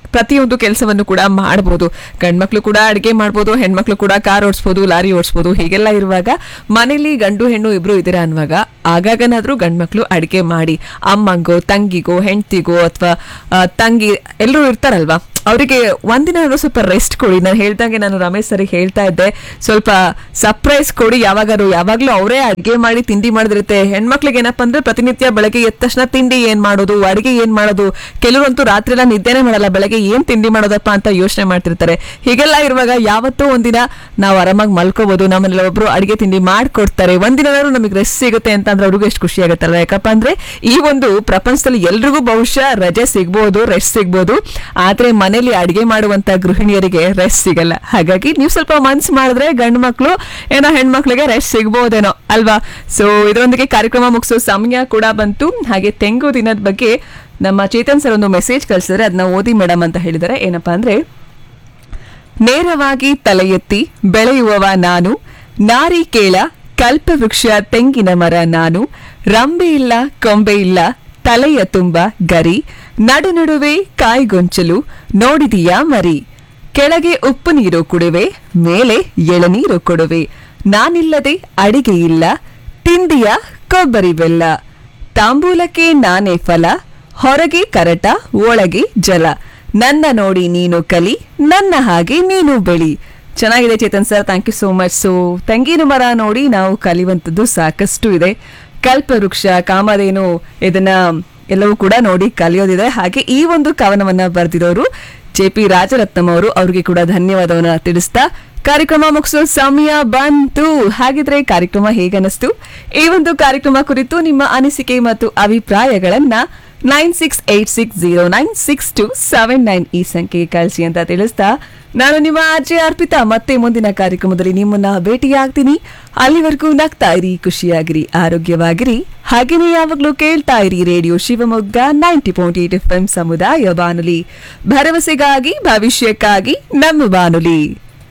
ಪ್ರತಿಯೊಂದು ಕೆಲಸವನ್ನು ಕೂಡ ಮಾಡಬಹುದು ಗಂಡ್ಮಕ್ಳು ಕೂಡ ಅಡಿಗೆ ಮಾಡ್ಬೋದು ಹೆಣ್ಮಕ್ಳು ಕೂಡ ಕಾರ್ ಓಡಿಸ್ಬೋದು ಲಾರಿ ಓಡಿಸ್ಬೋದು ಹೀಗೆಲ್ಲ ಇರುವಾಗ ಮನೇಲಿ ಗಂಡು ಹೆಣ್ಣು ಇಬ್ರು ಇದ್ದೀರಾ ಅನ್ನುವಾಗ ಆಗಾಗನಾದ್ರೂ ಗಂಡ್ಮಕ್ಳು ಅಡಿಗೆ ಮಾಡಿ ಅಮ್ಮಂಗೋ ತಂಗಿಗೋ ಹೆಂಡ್ತಿಗೋ ಅಥವಾ ತಂಗಿ ಎಲ್ಲರೂ ಇರ್ತಾರಲ್ವಾ ಅವರಿಗೆ ಒಂದಿನ ಸ್ವಲ್ಪ ರೆಸ್ಟ್ ಕೊಡಿ ನಾನು ಹೇಳ್ದಂಗೆ ನಾನು ರಮೇಶ್ ಸರಿಗೆ ಹೇಳ್ತಾ ಇದ್ದೆ ಸ್ವಲ್ಪ ಸರ್ಪ್ರೈಸ್ ಕೊಡಿ ಯಾವಾಗಾರು ಯಾವಾಗ್ಲೂ ಅವರೇ ಅಡ್ಗೆ ಮಾಡಿ ತಿಂಡಿ ಮಾಡಿದಿರುತ್ತೆ ಹೆಣ್ಮಕ್ಳಿಗೆ ಏನಪ್ಪಾ ಅಂದ್ರೆ ಪ್ರತಿನಿತ್ಯ ಬೆಳಗ್ಗೆ ಎದ್ದ ತಕ್ಷಣ ತಿಂಡಿ ಏನ್ ಮಾಡೋದು ಅಡಿಗೆ ಏನ್ ಮಾಡೋದು ಕೆಲವರಂತೂ ರಾತ್ರಿ ಎಲ್ಲ ನಿದ್ದೆನೆ ಮಾಡಲ್ಲ ಬೆಳಗ್ಗೆ ಏನ್ ತಿಂಡಿ ಮಾಡೋದಪ್ಪ ಅಂತ ಯೋಚನೆ ಮಾಡ್ತಿರ್ತಾರೆ ಹೀಗೆಲ್ಲ ಇರುವಾಗ ಯಾವತ್ತೋ ಒಂದಿನ ನಾವು ಆರಾಮಾಗಿ ಮಲ್ಕೋಬಹುದು ನಮ್ಮನೆಲ್ಲ ಒಬ್ರು ಅಡಿಗೆ ತಿಂಡಿ ಮಾಡ್ಕೊಡ್ತಾರೆ ಒಂದಿನಾದ್ರೂ ನಮಗೆ ರೆಸ್ಟ್ ಸಿಗುತ್ತೆ ಅಂತ ಅಂದ್ರೆ ಅವ್ರಿಗೂ ಎಷ್ಟು ಖುಷಿ ಆಗುತ್ತಲ್ಲ ಯಾಕಪ್ಪ ಅಂದ್ರೆ ಈ ಒಂದು ಪ್ರಪಂಚದಲ್ಲಿ ಎಲ್ರಿಗೂ ಬಹುಶಃ ರಜೆ ಸಿಗ್ಬೋದು ರೆಸ್ಟ್ ಸಿಗ್ಬೋದು ಆದ್ರೆ ಮನೇಲಿ ಅಡಿಗೆ ಮಾಡುವಂತ ಗೃಹಿಣಿಯರಿಗೆ ರೆಸ್ಟ್ ಸಿಗಲ್ಲ ಹಾಗಾಗಿ ನೀವು ಸ್ವಲ್ಪ ಮನ್ಸು ಮಾಡಿದ್ರೆ ಗಂಡು ಮಕ್ಳು ಏನೋ ಹೆಣ್ಮಕ್ಳಿಗೆ ರೆಸ್ಟ್ ಸಿಗ್ಬೋದೇನೋ ಅಲ್ವಾ ಸೊ ಇದರೊಂದಿಗೆ ಕಾರ್ಯಕ್ರಮ ಮುಗಿಸೋ ಸಮಯ ಕೂಡ ಬಂತು ಹಾಗೆ ತೆಂಗು ದಿನದ ಬಗ್ಗೆ ನಮ್ಮ ಚೇತನ್ ಸರ್ ಒಂದು ಮೆಸೇಜ್ ಕಳಿಸಿದ್ರೆ ಅದನ್ನ ಓದಿ ಮೇಡಮ್ ಅಂತ ಹೇಳಿದ್ದಾರೆ ಏನಪ್ಪಾ ಅಂದ್ರೆ ನೇರವಾಗಿ ತಲೆ ಎತ್ತಿ ಬೆಳೆಯುವವ ನಾನು ನಾರಿ ಕೇಳ ಕಲ್ಪವೃಕ್ಷ ತೆಂಗಿನ ಮರ ನಾನು ರಂಬೆ ಇಲ್ಲ ಕೊಂಬೆ ಇಲ್ಲ ತಲೆಯ ತುಂಬ ಗರಿ ನಡು ನಡುವೆ ಕಾಯ್ಗೊಂಚಲು ನೋಡಿದೀಯಾ ಮರಿ ಕೆಳಗೆ ಉಪ್ಪು ನೀರು ಕುಡುವೆ ಮೇಲೆ ಎಳನೀರು ಕೊಡುವೆ ನಾನಿಲ್ಲದೆ ಅಡಿಗೆ ಇಲ್ಲ ತಿಂದಿಯ ಕೊಬ್ಬರಿ ಬೆಲ್ಲ ತಾಂಬೂಲಕ್ಕೆ ನಾನೇ ಫಲ ಹೊರಗೆ ಕರಟ ಒಳಗೆ ಜಲ ನನ್ನ ನೋಡಿ ನೀನು ಕಲಿ ನನ್ನ ಹಾಗೆ ನೀನು ಬೆಳಿ ಚೆನ್ನಾಗಿದೆ Chetan sir thank you so much so ತೆಂಗಿನ ಮರ ನೋಡಿ ನಾವು ಕಲಿಯುವಂಥದ್ದು ಸಾಕಷ್ಟು ಇದೆ ಕಲ್ಪವೃಕ್ಷ ಕಾಮಧೇನು ಇದನ್ನ ಎಲ್ಲವೂ ಕೂಡ ನೋಡಿ ಕಲಿಯೋದಿದೆ ಹಾಗೆ ಈ ಒಂದು ಕವನವನ್ನ ಬರೆದಿರೋರು ಜೆ ಪಿ ರಾಜರತ್ನಂ ಅವರು ಅವ್ರಿಗೆ ಕೂಡ ಧನ್ಯವಾದವನ್ನ ತಿಳಿಸ್ತಾ ಕಾರ್ಯಕ್ರಮ ಮುಗಿಸೋ ಸಮಯ ಬಂತು ಹಾಗಿದ್ರೆ ಕಾರ್ಯಕ್ರಮ ಹೇಗನಿಸ್ತು ಈ ಒಂದು ಕಾರ್ಯಕ್ರಮ ಕುರಿತು ನಿಮ್ಮ ಅನಿಸಿಕೆ ಮತ್ತು ಅಭಿಪ್ರಾಯಗಳನ್ನ nine six eight six zero nine six two seven nine ಈ ಸಂಖ್ಯೆಗೆ ಕಳಿಸಿ ಅಂತ ತಿಳಿಸ್ತಾ ನಾನು ನಿಮ್ಮ ಅಜಯ್ ಅರ್ಪಿತಾ ಮತ್ತೆ ಮುಂದಿನ ಕಾರ್ಯಕ್ರಮದಲ್ಲಿ ನಿಮ್ಮನ್ನ ಭೇಟಿಯಾಗ್ತೀನಿ ಅಲ್ಲಿವರೆಗೂ ನಗ್ತಾ ಇರಿ ಖುಷಿಯಾಗಿರಿ ಆರೋಗ್ಯವಾಗಿರಿ ಹಾಗೇನೇ ಯಾವಾಗಲೂ ಕೇಳ್ತಾ ಇರಿ radio Shivamogga ninety point eight F M ಸಮುದಾಯ ಬಾನುಲಿ ಭರವಸೆಗಾಗಿ ಭವಿಷ್ಯಕ್ಕಾಗಿ ನಮ್ಮ ಬಾನುಲಿ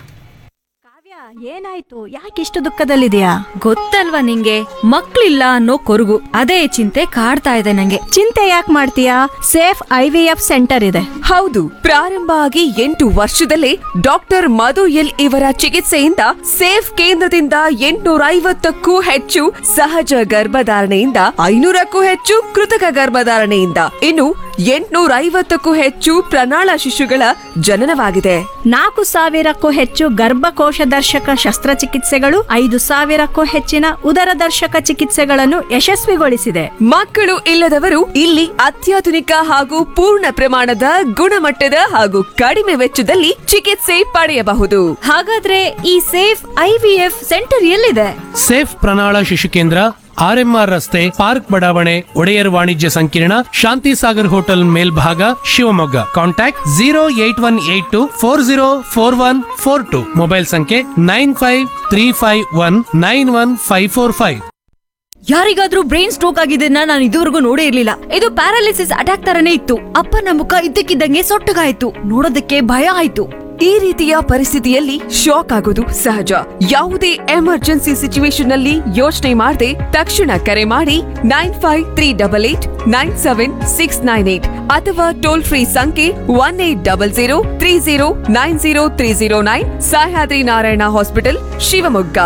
ಕಾವ್ಯ ಏನಾಯ್ತು ಯಾಕಿಷ್ಟು ದುಃಖದಲ್ಲಿದೆಯಾ ಗೊತ್ತಲ್ವಾ ನಿಂಗೆ ಮಕ್ಳಿಲ್ಲ ಅನ್ನೋ ಕೊರಗು ಅದೇ ಚಿಂತೆ ಕಾಡ್ತಾ ಇದೆ ನಂಗೆ ಚಿಂತೆ ಯಾಕೆ ಮಾಡ್ತೀಯಾ Safe I V F centre ಇದೆ
ಹೌದು ಪ್ರಾರಂಭ ಆಗಿ ಎಂಟು ವರ್ಷದಲ್ಲೇ ಡಾಕ್ಟರ್ ಮಧು ಎಲ್ ಇವರ ಚಿಕಿತ್ಸೆಯಿಂದ ಸೇಫ್ ಕೇಂದ್ರದಿಂದ ಎಂಟುನೂರ ಐವತ್ತಕ್ಕೂ ಹೆಚ್ಚು ಸಹಜ ಗರ್ಭಧಾರಣೆಯಿಂದ ಐನೂರಕ್ಕೂ ಹೆಚ್ಚು ಕೃತಕ ಗರ್ಭಧಾರಣೆಯಿಂದ ಇನ್ನು ಎಂಟುನೂರ ಐವತ್ತಕ್ಕೂ ಹೆಚ್ಚು ಪ್ರಣಾಳ ಶಿಶುಗಳ ಜನನವಾಗಿದೆ
ನಾಲ್ಕು ಸಾವಿರಕ್ಕೂ ಹೆಚ್ಚು ಗರ್ಭಕೋಶ ದರ್ಶಕ ಶಸ್ತ್ರಚಿಕಿತ್ಸೆಗಳು ಐದು ಸಾವಿರಕ್ಕೂ ಹೆಚ್ಚಿನ ಉದರ ದರ್ಶಕ ಚಿಕಿತ್ಸೆಗಳನ್ನು ಯಶಸ್ವಿಗೊಳಿಸಿದೆ
ಮಕ್ಕಳು ಇಲ್ಲದವರು ಇಲ್ಲಿ ಅತ್ಯಾಧುನಿಕ ಹಾಗೂ ಪೂರ್ಣ ಪ್ರಮಾಣದ ಗುಣಮಟ್ಟದ ಹಾಗೂ ಕಡಿಮೆ ವೆಚ್ಚದಲ್ಲಿ ಚಿಕಿತ್ಸೆ ಪಡೆಯಬಹುದು
ಹಾಗಾದ್ರೆ ಈ Safe I V F centre ಎಲ್ಲಿದೆ
ಸೇಫ್ ಪ್ರಣಾಳ ಶಿಶು ಕೇಂದ್ರ ಆರ್ಎಂಆರ್ ರಸ್ತೆ ಪಾರ್ಕ್ ಬಡಾವಣೆ ಒಡೆಯರ್ ವಾಣಿಜ್ಯ ಸಂಕೀರ್ಣ ಶಾಂತಿ ಸಾಗರ್ ಹೋಟೆಲ್ ಮೇಲ್ಭಾಗ Shivamogga contact zero eight one eight two four zero four one four two mobile ಸಂಖ್ಯೆ nine five three five one nine one five four five
ಯಾರಿಗಾದ್ರೂ ಬ್ರೈನ್ ಸ್ಟ್ರೋಕ್ ಆಗಿದ್ದನ್ನ ನಾನು ಇದುವರೆಗೂ ನೋಡೇ ಇರ್ಲಿಲ್ಲ ಇದು ಪ್ಯಾರಾಲಿಸಿಸ್ ಅಟ್ಯಾಕ್ ತರನೇ ಇತ್ತು ಅಪ್ಪನ ಮುಖ ಇದ್ದಕ್ಕಿದ್ದಂಗೆ ಸೊಟ್ಟಗಾಯ್ತು ನೋಡೋದಕ್ಕೆ ಭಯ ಆಯ್ತು
ಈ ರೀತಿಯ ಪರಿಸ್ಥಿತಿಯಲ್ಲಿ ಶಾಕ್ ಆಗೋದು ಸಹಜ ಯಾವುದೇ ಎಮರ್ಜೆನ್ಸಿ ಸಿಚುವೇಶನ್ ನಲ್ಲಿ ಯೋಚನೆ ಮಾಡದೆ ತಕ್ಷಣ ಕರೆ ಮಾಡಿ nine five three double eight nine seven six nine eight ಅಥವಾ ಟೋಲ್ ಫ್ರೀ ಸಂಖ್ಯೆ one eight double zero three zero nine zero three zero nine Sahyadri Narayana hospital Shivamogga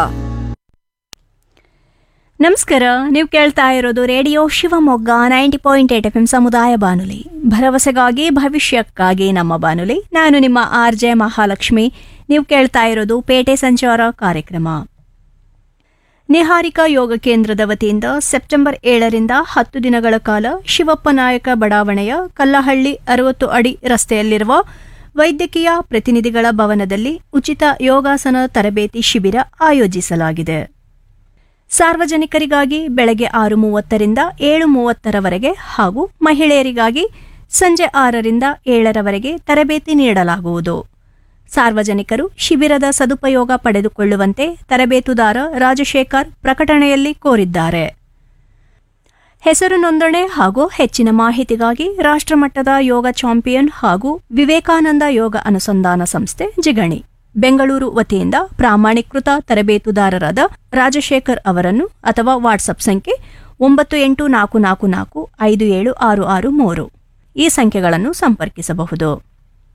ನಮಸ್ಕಾರ ನೀವು ಕೇಳ್ತಾ ಇರೋದು radio Shivamogga ninety point eight F M ಸಮುದಾಯ ಬಾನುಲಿ ಭರವಸೆಗಾಗಿ ಭವಿಷ್ಯಕ್ಕಾಗಿ ನಮ್ಮ ಬಾನುಲಿ ನಾನು ನಿಮ್ಮ ಆರ್ ಜೆ ಮಹಾಲಕ್ಷ್ಮಿ ನೀವು ಕೇಳ್ತಾ ಇರೋದು ಪೇಟೆ ಸಂಚಾರ ಕಾರ್ಯಕ್ರಮ ನಿಹಾರಿಕಾ ಯೋಗ ಕೇಂದ್ರದ ವತಿಯಿಂದ ಸೆಪ್ಟೆಂಬರ್ ಏಳರಿಂದ ಹತ್ತು ದಿನಗಳ ಕಾಲ ಶಿವಪ್ಪ ನಾಯಕ ಬಡಾವಣೆಯ ಕಲ್ಲಹಳ್ಳಿ ಅರವತ್ತು ಅಡಿ ರಸ್ತೆಯಲ್ಲಿರುವ ವೈದ್ಯಕೀಯ ಪ್ರತಿನಿಧಿಗಳ ಭವನದಲ್ಲಿ ಉಚಿತ ಯೋಗಾಸನ ತರಬೇತಿ ಶಿಬಿರ ಆಯೋಜಿಸಲಾಗಿದೆ ಸಾರ್ವಜನಿಕರಿಗಾಗಿ ಬೆಳಗ್ಗೆ ಆರು ಮೂವತ್ತರಿಂದ ಏಳು ಮೂವತ್ತರವರೆಗೆ ಹಾಗೂ ಮಹಿಳೆಯರಿಗಾಗಿ ಸಂಜೆ ಆರರಿಂದ ಏಳರವರೆಗೆ ತರಬೇತಿ ನೀಡಲಾಗುವುದು ಸಾರ್ವಜನಿಕರು ಶಿಬಿರದ ಸದುಪಯೋಗ ಪಡೆದುಕೊಳ್ಳುವಂತೆ ತರಬೇತುದಾರ ರಾಜಶೇಖರ್ ಪ್ರಕಟಣೆಯಲ್ಲಿ ಕೋರಿದ್ದಾರೆ ಹೆಸರು ನೋಂದಣಿ ಹಾಗೂ ಹೆಚ್ಚಿನ ಮಾಹಿತಿಗಾಗಿ ರಾಷ್ಟ್ರಮಟ್ಟದ ಯೋಗ ಚಾಂಪಿಯನ್ ಹಾಗೂ ವಿವೇಕಾನಂದ ಯೋಗ ಅನುಸಂಧಾನ ಸಂಸ್ಥೆ ಜಿಗಣಿ ಬೆಂಗಳೂರು ವತಿಯಿಂದ ಪ್ರಾಮಾಣೀಕೃತ ತರಬೇತುದಾರರಾದ ರಾಜಶೇಖರ್ ಅವರನ್ನು ಅಥವಾ ವಾಟ್ಸಪ್ ಸಂಖ್ಯೆ ಒಂಬತ್ತು ಎಂಟು ನಾಲ್ಕು ನಾಲ್ಕು ನಾಲ್ಕು ಐದು ಏಳು ಆರು ಆರು ಮೂರು ಈ ಸಂಖ್ಯೆಗಳನ್ನು ಸಂಪರ್ಕಿಸಬಹುದು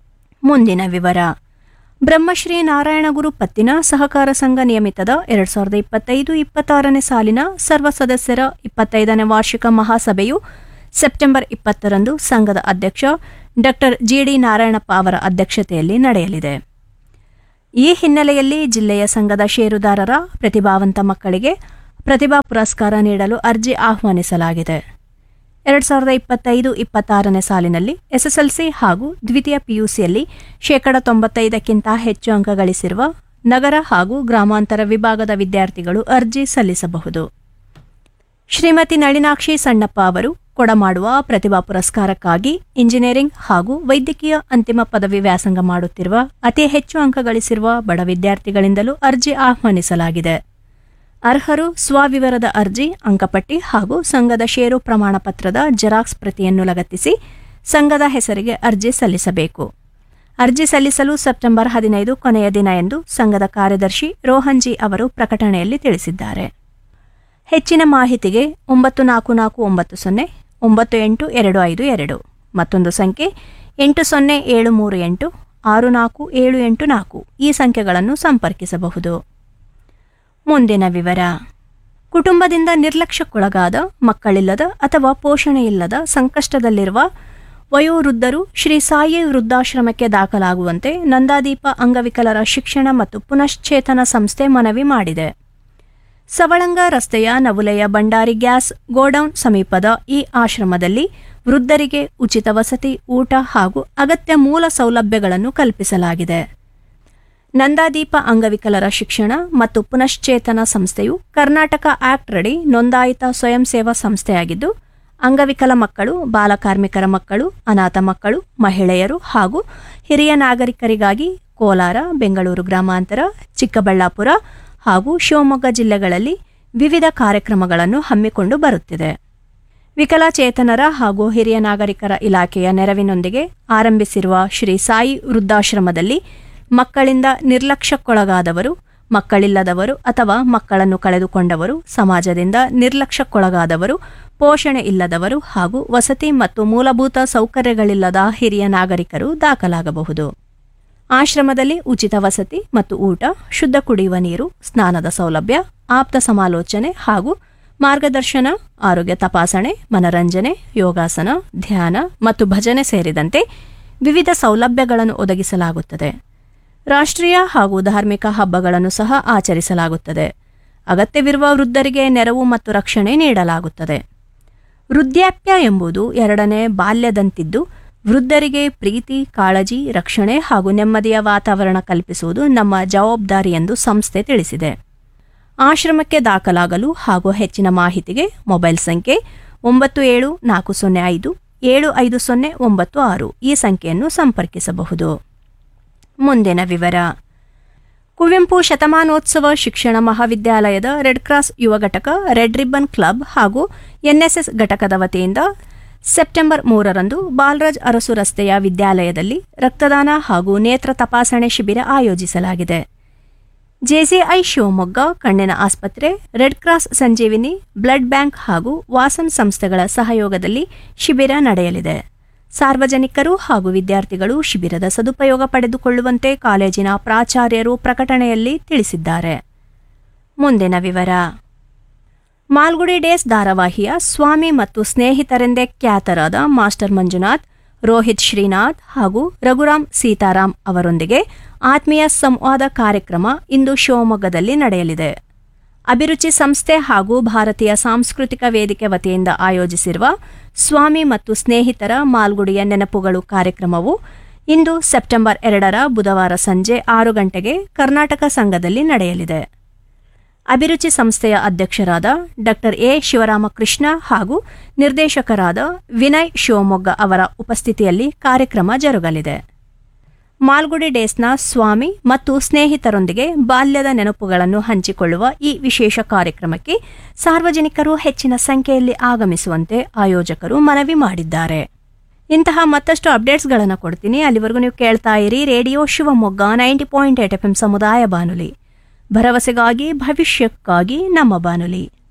ಮುಂದಿನ ವಿವರ ಬ್ರಹ್ಮಶ್ರೀ ನಾರಾಯಣಗುರು ಪತ್ತಿನ ಸಹಕಾರ ಸಂಘ ನಿಯಮಿತದ ಎರಡ್ ಸಾವಿರದ ಇಪ್ಪತ್ತೈದು ಇಪ್ಪತ್ತಾರನೇ ಸಾಲಿನ ಸರ್ವ ಸದಸ್ಯರ ಇಪ್ಪತ್ತೈದನೇ ವಾರ್ಷಿಕ ಮಹಾಸಭೆಯು ಸೆಪ್ಟೆಂಬರ್ ಇಪ್ಪತ್ತರಂದು ಸಂಘದ ಅಧ್ಯಕ್ಷ ಡಾಕ್ಟರ್ ಜಿಡಿ ನಾರಾಯಣಪ್ಪ ಅವರ ಅಧ್ಯಕ್ಷತೆಯಲ್ಲಿ ನಡೆಯಲಿದೆ ಈ ಹಿನ್ನೆಲೆಯಲ್ಲಿ ಜಿಲ್ಲೆಯ ಸಂಘದ ಷೇರುದಾರರ ಪ್ರತಿಭಾವಂತ ಮಕ್ಕಳಿಗೆ ಪ್ರತಿಭಾ ಪುರಸ್ಕಾರ ನೀಡಲು ಅರ್ಜಿ ಆಹ್ವಾನಿಸಲಾಗಿದೆ ಎರಡ್ ಸಾವಿರದ ಇಪ್ಪತ್ತೈದು ಇಪ್ಪತ್ತಾರನೇ ಸಾಲಿನಲ್ಲಿ ಎಸ್ಎಸ್ಎಲ್ಸಿ ಹಾಗೂ ದ್ವಿತೀಯ ಪಿಯುಸಿಯಲ್ಲಿ ಶೇಕಡ ತೊಂಬತ್ತೈದಕ್ಕಿಂತ ಹೆಚ್ಚು ಅಂಕ ಗಳಿಸಿರುವ ನಗರ ಹಾಗೂ ಗ್ರಾಮಾಂತರ ವಿಭಾಗದ ವಿದ್ಯಾರ್ಥಿಗಳು ಅರ್ಜಿ ಸಲ್ಲಿಸಬಹುದು ಶ್ರೀಮತಿ ನಳಿನಾಕ್ಷಿ ಸಣ್ಣಪ್ಪ ಅವರು ಕೊಡಮಾಡುವ ಪ್ರತಿಭಾ ಪುರಸ್ಕಾರಕ್ಕಾಗಿ ಇಂಜಿನಿಯರಿಂಗ್ ಹಾಗೂ ವೈದ್ಯಕೀಯ ಅಂತಿಮ ಪದವಿ ವ್ಯಾಸಂಗ ಮಾಡುತ್ತಿರುವ ಅತಿ ಹೆಚ್ಚು ಅಂಕ ಗಳಿಸಿರುವ ಬಡ ವಿದ್ಯಾರ್ಥಿಗಳಿಂದಲೂ ಅರ್ಜಿ ಆಹ್ವಾನಿಸಲಾಗಿದೆ ಅರ್ಹರು ಸ್ವವಿವರದ ಅರ್ಜಿ ಅಂಕಪಟ್ಟಿ ಹಾಗೂ ಸಂಘದ ಷೇರು ಪ್ರಮಾಣ ಪತ್ರದ ಜೆರಾಕ್ಸ್ ಪ್ರತಿಯನ್ನು ಲಗತ್ತಿಸಿ ಸಂಘದ ಹೆಸರಿಗೆ ಅರ್ಜಿ ಸಲ್ಲಿಸಬೇಕು ಅರ್ಜಿ ಸಲ್ಲಿಸಲು ಸೆಪ್ಟೆಂಬರ್ ಹದಿನೈದು ಕೊನೆಯ ದಿನ ಎಂದು ಸಂಘದ ಕಾರ್ಯದರ್ಶಿ ರೋಹನ್ಜಿ ಅವರು ಪ್ರಕಟಣೆಯಲ್ಲಿ ತಿಳಿಸಿದ್ದಾರೆ ಹೆಚ್ಚಿನ ಮಾಹಿತಿಗೆ ಒಂಬತ್ತು ನಾಲ್ಕು ನಾಲ್ಕು ಒಂಬತ್ತು ಸೊನ್ನೆ ಒಂಬತ್ತು ಎಂಟು ಎರಡು ಐದು ಎರಡು ಮತ್ತೊಂದು ಸಂಖ್ಯೆ ಎಂಟು ಸೊನ್ನೆ ಏಳು ಮೂರು ಎಂಟು ಆರು ನಾಲ್ಕು ಏಳು ಎಂಟು ನಾಲ್ಕು ಈ ಸಂಖ್ಯೆಗಳನ್ನು ಸಂಪರ್ಕಿಸಬಹುದು ಮುಂದಿನ ವಿವರ ಕುಟುಂಬದಿಂದ ನಿರ್ಲಕ್ಷ್ಯಕ್ಕೊಳಗಾದ ಮಕ್ಕಳಿಲ್ಲದ ಅಥವಾ ಪೋಷಣೆ ಇಲ್ಲದ ಸಂಕಷ್ಟದಲ್ಲಿರುವ ವಯೋವೃದ್ಧರು ಶ್ರೀ ಸಾಯಿ ವೃದ್ಧಾಶ್ರಮಕ್ಕೆ ದಾಖಲಾಗುವಂತೆ ನಂದಾದೀಪ ಅಂಗವಿಕಲರ ಶಿಕ್ಷಣ ಮತ್ತು ಪುನಶ್ಚೇತನ ಸಂಸ್ಥೆ ಮನವಿ ಮಾಡಿದೆ ಸವಳಂಗ ರಸ್ತೆಯ ನವುಲೆಯ ಭಂಡಾರಿ ಗ್ಯಾಸ್ ಗೋಡೌನ್ ಸಮೀಪದ ಈ ಆಶ್ರಮದಲ್ಲಿ ವೃದ್ಧರಿಗೆ ಉಚಿತ ವಸತಿ ಊಟ ಹಾಗೂ ಅಗತ್ಯ ಮೂಲ ಸೌಲಭ್ಯಗಳನ್ನು ಕಲ್ಪಿಸಲಾಗಿದೆ ನಂದಾದೀಪ ಅಂಗವಿಕಲರ ಶಿಕ್ಷಣ ಮತ್ತು ಪುನಶ್ಚೇತನ ಸಂಸ್ಥೆಯು ಕರ್ನಾಟಕ ಆಕ್ಟ್ ರಡಿ ನೋಂದಾಯಿತ ಸ್ವಯಂ ಸೇವಾ ಸಂಸ್ಥೆಯಾಗಿದ್ದು ಅಂಗವಿಕಲ ಮಕ್ಕಳು ಬಾಲಕಾರ್ಮಿಕರ ಮಕ್ಕಳು ಅನಾಥ ಮಕ್ಕಳು ಮಹಿಳೆಯರು ಹಾಗೂ ಹಿರಿಯ ನಾಗರಿಕರಿಗಾಗಿ ಕೋಲಾರ ಬೆಂಗಳೂರು ಗ್ರಾಮಾಂತರ ಚಿಕ್ಕಬಳ್ಳಾಪುರ ಹಾಗೂ ಶಿವಮೊಗ್ಗ ಜಿಲ್ಲೆಗಳಲ್ಲಿ ವಿವಿಧ ಕಾರ್ಯಕ್ರಮಗಳನ್ನು ಹಮ್ಮಿಕೊಂಡು ಬರುತ್ತಿದೆ ವಿಕಲಚೇತನರ ಹಾಗೂ ಹಿರಿಯ ನಾಗರಿಕರ ಇಲಾಖೆಯ ನೆರವಿನೊಂದಿಗೆ ಆರಂಭಿಸಿರುವ ಶ್ರೀ ಸಾಯಿ ವೃದ್ಧಾಶ್ರಮದಲ್ಲಿ ಮಕ್ಕಳಿಂದ ನಿರ್ಲಕ್ಷ್ಯಕ್ಕೊಳಗಾದವರು ಮಕ್ಕಳಿಲ್ಲದವರು ಅಥವಾ ಮಕ್ಕಳನ್ನು ಕಳೆದುಕೊಂಡವರು ಸಮಾಜದಿಂದ ನಿರ್ಲಕ್ಷ್ಯಕ್ಕೊಳಗಾದವರು ಪೋಷಣೆ ಇಲ್ಲದವರು ಹಾಗೂ ವಸತಿ ಮತ್ತು ಮೂಲಭೂತ ಸೌಕರ್ಯಗಳಿಲ್ಲದ ಹಿರಿಯ ನಾಗರಿಕರು ದಾಖಲಾಗಬಹುದು ಆಶ್ರಮದಲ್ಲಿ ಉಚಿತ ವಸತಿ ಮತ್ತು ಊಟ ಶುದ್ಧ ಕುಡಿಯುವ ನೀರು ಸ್ನಾನದ ಸೌಲಭ್ಯ ಆಪ್ತ ಸಮಾಲೋಚನೆ ಹಾಗೂ ಮಾರ್ಗದರ್ಶನ ಆರೋಗ್ಯ ತಪಾಸಣೆ ಮನರಂಜನೆ ಯೋಗಾಸನ ಧ್ಯಾನ ಮತ್ತು ಭಜನೆ ಸೇರಿದಂತೆ ವಿವಿಧ ಸೌಲಭ್ಯಗಳನ್ನು ಒದಗಿಸಲಾಗುತ್ತದೆ ರಾಷ್ಟ್ರೀಯ ಹಾಗೂ ಧಾರ್ಮಿಕ ಹಬ್ಬಗಳನ್ನು ಸಹ ಆಚರಿಸಲಾಗುತ್ತದೆ ಅಗತ್ಯವಿರುವ ವೃದ್ಧರಿಗೆ ನೆರವು ಮತ್ತು ರಕ್ಷಣೆ ನೀಡಲಾಗುತ್ತದೆ ವೃದ್ಧಾಪ್ಯ ಎಂಬುದು ಎರಡನೇ ಬಾಲ್ಯದಂತಿದ್ದು ವೃದ್ಧರಿಗೆ ಪ್ರೀತಿ ಕಾಳಜಿ ರಕ್ಷಣೆ ಹಾಗೂ ನೆಮ್ಮದಿಯ ವಾತಾವರಣ ಕಲ್ಪಿಸುವುದು ನಮ್ಮ ಜವಾಬ್ದಾರಿ ಎಂದು ಸಂಸ್ಥೆ ತಿಳಿಸಿದೆ ಆಶ್ರಮಕ್ಕೆ ದಾಖಲಾಗಲು ಹಾಗೂ ಹೆಚ್ಚಿನ ಮಾಹಿತಿಗೆ ಮೊಬೈಲ್ ಸಂಖ್ಯೆ ಒಂಬತ್ತು ಏಳು ನಾಲ್ಕು ಸೊನ್ನೆ ಐದು ಏಳು ಐದು ಸೊನ್ನೆ ಒಂಬತ್ತು ಆರು ಈ ಸಂಖ್ಯೆಯನ್ನು ಸಂಪರ್ಕಿಸಬಹುದು ಮುಂದಿನ ವಿವರ ಕುವೆಂಪು ಶತಮಾನೋತ್ಸವ ಶಿಕ್ಷಣ ಮಹಾವಿದ್ಯಾಲಯದ ರೆಡ್ ಕ್ರಾಸ್ ಯುವ ಘಟಕ ರೆಡ್ ರಿಬ್ಬನ್ ಕ್ಲಬ್ ಹಾಗೂ ಎನ್ಎಸ್ಎಸ್ ಘಟಕದ ವತಿಯಿಂದ ಸೆಪ್ಟೆಂಬರ್ ಮೂರರಂದು ಬಾಲರಾಜ್ ಅರಸು ರಸ್ತೆಯ ವಿದ್ಯಾಲಯದಲ್ಲಿ ರಕ್ತದಾನ ಹಾಗೂ ನೇತ್ರ ತಪಾಸಣೆ ಶಿಬಿರ ಆಯೋಜಿಸಲಾಗಿದೆ ಜೆಸಿಐ ಶಿವಮೊಗ್ಗ ಕಣ್ಣಿನ ಆಸ್ಪತ್ರೆ red cross Sanjeevini blood bank ಹಾಗೂ ವಾಸನ್ ಸಂಸ್ಥೆಗಳ ಸಹಯೋಗದಲ್ಲಿ ಶಿಬಿರ ನಡೆಯಲಿದೆ ಸಾರ್ವಜನಿಕರು ಹಾಗೂ ವಿದ್ಯಾರ್ಥಿಗಳು ಶಿಬಿರದ ಸದುಪಯೋಗ ಪಡೆದುಕೊಳ್ಳುವಂತೆ ಕಾಲೇಜಿನ ಪ್ರಾಚಾರ್ಯರು ಪ್ರಕಟಣೆಯಲ್ಲಿ ತಿಳಿಸಿದ್ದಾರೆ ಮುಂದಿನ ವಿವರ ಮಾಲ್ಗುಡಿ ಡೇಸ್ ಧಾರಾವಾಹಿಯ ಸ್ವಾಮಿ ಮತ್ತು ಸ್ನೇಹಿತರೆಂದೇ ಖ್ಯಾತರಾದ ಮಾಸ್ಟರ್ ಮಂಜುನಾಥ್ ರೋಹಿತ್ ಶ್ರೀನಾಥ್ ಹಾಗೂ ರಘುರಾಮ್ ಸೀತಾರಾಮ್ ಅವರೊಂದಿಗೆ ಆತ್ಮೀಯ ಸಂವಾದ ಕಾರ್ಯಕ್ರಮ ಇಂದು ಶಿವಮೊಗ್ಗದಲ್ಲಿ ನಡೆಯಲಿದೆ ಅಭಿರುಚಿ ಸಂಸ್ಥೆ ಹಾಗೂ ಭಾರತೀಯ ಸಾಂಸ್ಕೃತಿಕ ವೇದಿಕೆ ವತಿಯಿಂದ ಆಯೋಜಿಸಿರುವ ಸ್ವಾಮಿ ಮತ್ತು ಸ್ನೇಹಿತರ ಮಾಲ್ಗುಡಿಯ ನೆನಪುಗಳು ಕಾರ್ಯಕ್ರಮವು ಇಂದು ಸೆಪ್ಟೆಂಬರ್ ಎರಡರ ಬುಧವಾರ ಸಂಜೆ ಆರು ಗಂಟೆಗೆ ಕರ್ನಾಟಕ ಸಂಘದಲ್ಲಿ ನಡೆಯಲಿದೆ ಅಭಿರುಚಿ ಸಂಸ್ಥೆಯ ಅಧ್ಯಕ್ಷರಾದ ಡಾಕ್ಟರ್ ಎ ಶಿವರಾಮಕೃಷ್ಣ ಹಾಗೂ ನಿರ್ದೇಶಕರಾದ ವಿನಯ್ ಶಿವಮೊಗ್ಗ ಅವರ ಉಪಸ್ಥಿತಿಯಲ್ಲಿ ಕಾರ್ಯಕ್ರಮ ಜರುಗಲಿದೆ ಮಾಲ್ಗುಡಿ ಡೇಸ್ನ ಸ್ವಾಮಿ ಮತ್ತು ಸ್ನೇಹಿತರೊಂದಿಗೆ ಬಾಲ್ಯದ ನೆನಪುಗಳನ್ನು ಹಂಚಿಕೊಳ್ಳುವ ಈ ವಿಶೇಷ ಕಾರ್ಯಕ್ರಮಕ್ಕೆ ಸಾರ್ವಜನಿಕರು ಹೆಚ್ಚಿನ ಸಂಖ್ಯೆಯಲ್ಲಿ ಆಗಮಿಸುವಂತೆ ಆಯೋಜಕರು ಮನವಿ ಮಾಡಿದ್ದಾರೆ ಇಂತಹ ಮತ್ತಷ್ಟು ಅಪ್ಡೇಟ್ಸ್ಗಳನ್ನು ಕೊಡ್ತೀನಿ ಅಲ್ಲಿವರೆಗೂ ನೀವು ಕೇಳ್ತಾ ಇರಿ radio Shivamogga ninety point eight F M ಸಮುದಾಯ ಬಾನುಲಿ ಭರವಸೆಗಾಗಿ ಭವಿಷ್ಯಕ್ಕಾಗಿ ನಮ್ಮ ಬಾನುಲಿ